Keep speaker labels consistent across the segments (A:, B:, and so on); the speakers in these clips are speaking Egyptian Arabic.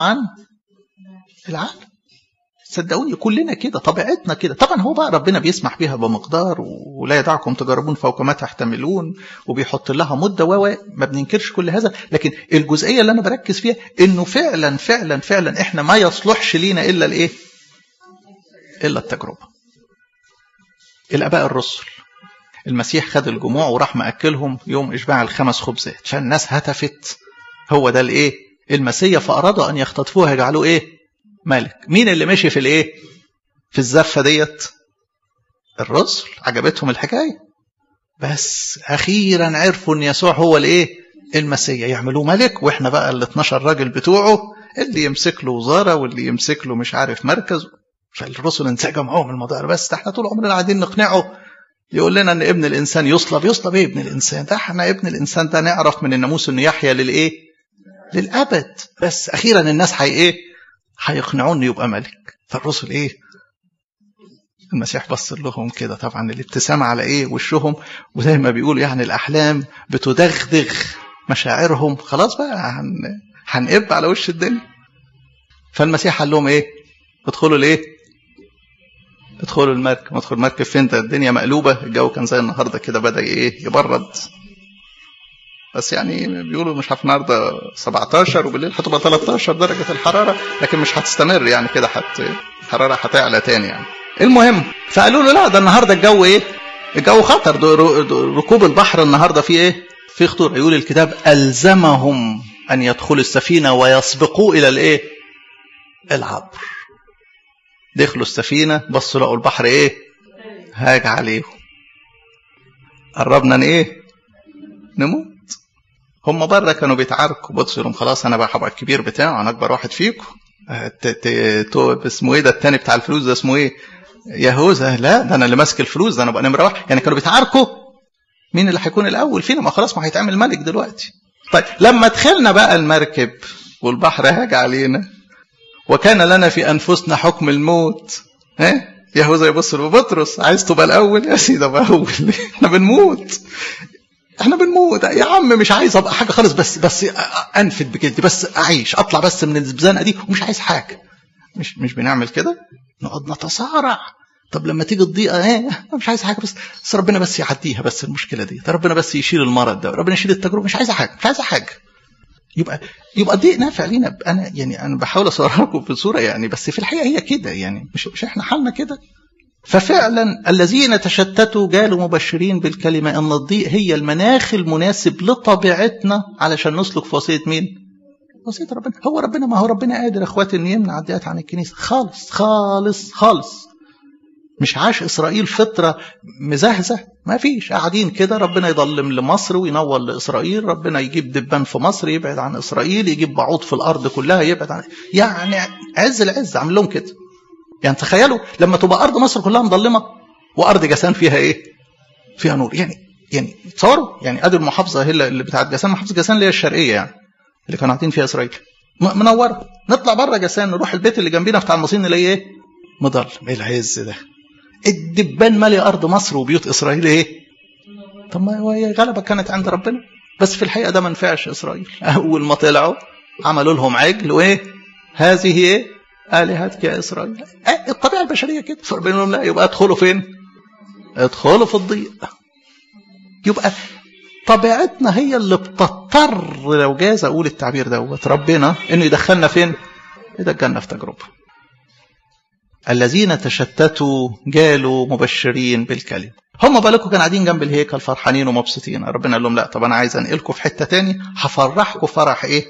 A: عن العالم صدقوني كلنا كده طبيعتنا كده طبعا هو بقى ربنا بيسمح بيها بمقدار ولا يدعكم تجربون فوق ما تحتملون وبيحط لها مده و ما بننكرش كل هذا لكن الجزئيه اللي انا بركز فيها انه فعلا فعلا فعلا احنا ما يصلحش لينا الا الايه؟ الا التجربه. الاباء الرسل المسيح خد الجموع وراح ماكلهم يوم اشباع الخمس خبزات فالناس هتفت هو ده الايه؟ المسيا فارادوا ان يختطفوه يجعلوه ايه؟ ملك مين اللي مشي في الايه في الزفه ديت الرسل عجبتهم الحكايه بس اخيرا عرفوا ان يسوع هو الايه المسيح يعملوه ملك واحنا بقى ال 12 راجل بتوعه اللي يمسك له وزاره واللي يمسك له مش عارف مركز فالرسل انسجم معاهم الموضوع بس احنا طول عمرنا قاعدين نقنعه يقول لنا ان ابن الانسان يصلب يصلب ايه ابن الانسان ده احنا ابن الانسان ده نعرف من الناموس انه يحيا للايه للابد بس اخيرا الناس هي ايه هيقنعوني يبقى ملك فالرسل ايه المسيح بص لهم كده طبعا الابتسامة على ايه وشهم وزي ما بيقولوا يعني الاحلام بتدغدغ مشاعرهم خلاص بقى هن... هنقب على وش الدنيا فالمسيح قال لهم ايه ادخلوا الايه ادخلوا المركب ادخل المركب فين ده الدنيا مقلوبة الجو كان زي النهاردة كده بدأ ايه يبرد بس يعني بيقولوا مش عارف النهارده 17 وبالليل هتبقى 13 درجه الحراره لكن مش هتستمر يعني كده حت الحراره هتعلى تاني يعني المهم فقالوا له لا ده النهارده الجو ايه؟ الجو خطر ركوب البحر النهارده فيه ايه؟ في خطوره يقول الكتاب الزمهم ان يدخلوا السفينه ويسبقوا الى الايه؟ العبر دخلوا السفينه بصوا لقوا البحر ايه؟ هاج عليهم قربنا ايه؟ نموت هم بره كانوا بيتعاركوا بصوا لهم خلاص انا بقى هبقى الكبير بتاعه انا اكبر واحد فيكم اسمه ايه ده التاني بتاع الفلوس ده اسمه ايه يهوذا لا ده انا اللي ماسك الفلوس ده انا بقى نمره واحد يعني كانوا بيتعاركوا مين اللي هيكون الاول فينا ما خلاص ما هيتعمل ملك دلوقتي طيب لما دخلنا بقى المركب والبحر هاج علينا وكان لنا في انفسنا حكم الموت ها يهوذا يبص لبطرس عايز تبقى الاول يا سيدي ابقى اول احنا بنموت احنا بنموت يا عم مش عايز ابقى حاجه خالص بس بس انفد بجد بس اعيش اطلع بس من الزنقه دي ومش عايز حاجه مش مش بنعمل كده نقعد نتصارع طب لما تيجي الضيقه ايه مش عايز حاجه بس بس ربنا بس يعديها بس المشكله دي ربنا بس يشيل المرض ده ربنا يشيل التجربه مش عايز حاجه مش عايز حاجه يبقى يبقى الضيق نافع لينا انا يعني انا بحاول اصورها لكم بصوره يعني بس في الحقيقه هي كده يعني مش مش احنا حالنا كده ففعلا الذين تشتتوا جالوا مبشرين بالكلمة أن الضيق هي المناخ المناسب لطبيعتنا علشان نسلك في وصية مين؟ وصية ربنا هو ربنا ما هو ربنا قادر اخواتي ان يمنع الضيقات عن الكنيسة خالص خالص خالص مش عاش إسرائيل فترة مزهزة ما فيش قاعدين كده ربنا يضلم لمصر وينور لإسرائيل ربنا يجيب دبان في مصر يبعد عن إسرائيل يجيب بعوض في الأرض كلها يبعد عن يعني عز العز عامل لهم كده يعني تخيلوا لما تبقى ارض مصر كلها مظلمه وارض جسان فيها ايه؟ فيها نور يعني يعني تصوروا يعني ادي المحافظه هي اللي بتاعت جسان محافظه جسان اللي هي الشرقيه يعني اللي كانوا قاعدين فيها اسرائيل منوره نطلع بره جسان نروح البيت اللي جنبينا بتاع المصريين نلاقيه ايه؟ مضلم ايه العز ده؟ الدبان مالي ارض مصر وبيوت اسرائيل ايه؟ طب ما هو غلبه كانت عند ربنا بس في الحقيقه ده ما نفعش اسرائيل اول ما طلعوا عملوا لهم عجل وايه؟ هذه ايه؟ آلهتك يا إسرائيل الطبيعة البشرية كده فربنا لهم لا يبقى ادخلوا فين ادخلوا في الضيق يبقى طبيعتنا هي اللي بتضطر لو جاز أقول التعبير دوت ربنا إنه يدخلنا فين يدخلنا في تجربة الذين تشتتوا جالوا مبشرين بالكلمة هم بالكم كانوا قاعدين جنب الهيكل فرحانين ومبسوطين ربنا قال لهم لا طب انا عايز انقلكم في حته تاني هفرحكم فرح ايه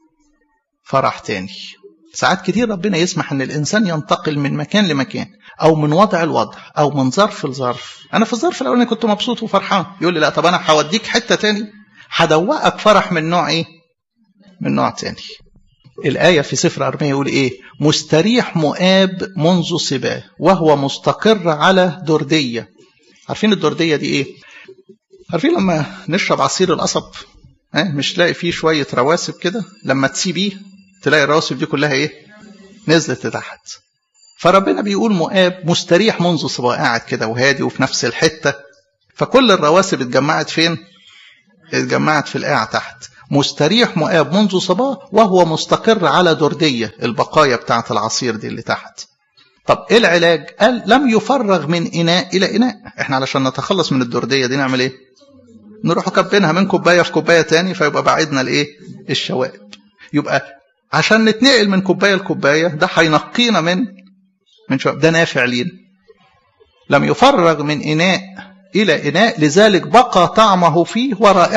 A: فرح تاني ساعات كتير ربنا يسمح ان الانسان ينتقل من مكان لمكان او من وضع لوضع او من ظرف لظرف انا في الظرف الاولاني كنت مبسوط وفرحان يقول لي لا طب انا هوديك حته تاني هدوقك فرح من نوع ايه من نوع تاني الآية في سفر أرمية يقول إيه مستريح مؤاب منذ صباه وهو مستقر على دردية عارفين الدردية دي إيه عارفين لما نشرب عصير القصب اه مش تلاقي فيه شوية رواسب كده لما تسيبيه تلاقي الرواسب دي كلها ايه نزلت لتحت فربنا بيقول مؤاب مستريح منذ صباه قاعد كده وهادي وفي نفس الحته فكل الرواسب اتجمعت فين اتجمعت في القاع تحت مستريح مؤاب منذ صباه وهو مستقر على دردية البقايا بتاعة العصير دي اللي تحت طب ايه العلاج قال لم يفرغ من اناء الى اناء احنا علشان نتخلص من الدردية دي نعمل ايه نروح كبينها من كوباية في كوباية تاني فيبقى بعدنا الايه الشوائب يبقى عشان نتنقل من كوباية لكوباية ده هينقينا من من شوائب ده نافع لينا لم يفرغ من اناء الى اناء لذلك بقى طعمه فيه ورائحته